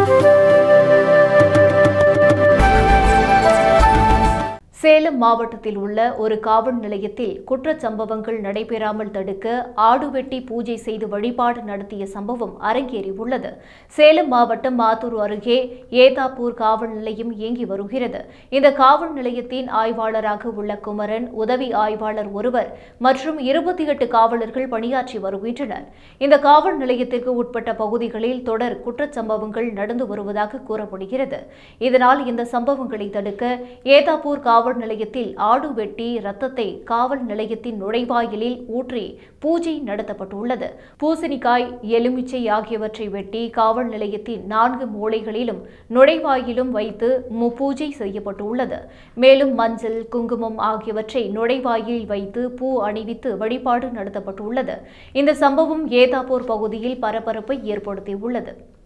சேலம் மாவட்டத்தில் உள்ள ஒரு காவல் நிலையத்தில் குற்றச் சம்பவங்கள் நடைபெறாமல் தடுக்க ஆடு வெட்டி பூஜை செய்து வழிபாடு நடத்திய சம்பவம் அரங்கேறியுள்ளது சேலம் மாவட்டம் மாத்தூர் அருகே ஏதாப்பூர் காவல் நிலையம் இயங்கி வருகிறது இந்த காவல் நிலையத்தின் ஆய்வாளராக உள்ள குமரன் உதவி ஆய்வாளர் ஒருவர் மற்றும் இருபத்தி எட்டு காவலர்கள் பணியாற்றி வருகின்றனர் இந்த காவல் நிலையத்திற்கு உட்பட்ட பகுதிகளில் தொடர் குற்றச் சம்பவங்கள் நடந்து வருவதாக கூறப்படுகிறது இதனால் இந்த சம்பவங்களை தடுக்க ஏதாப்பூர் காவல் நிலையத்தில் ஆடு வெட்டி ரத்தத்தை காவல் நிலையத்தின் நுழைவாயிலில் ஊற்றி பூஜை நடத்தப்பட்டுள்ளது பூசணிக்காய் எலுமிச்சை ஆகியவற்றை வெட்டி காவல் நிலையத்தின் நான்கு மூலைகளிலும் நுழைவாயிலும் வைத்து முப்பூஜை செய்யப்பட்டுள்ளது மேலும் மஞ்சள் குங்குமம் ஆகியவற்றை நுழைவாயில் வைத்து பூ அணிவித்து வழிபாடு நடத்தப்பட்டுள்ளது இந்த சம்பவம் ஏதாப்பூர் பகுதியில் பரபரப்பை ஏற்படுத்தியுள்ளது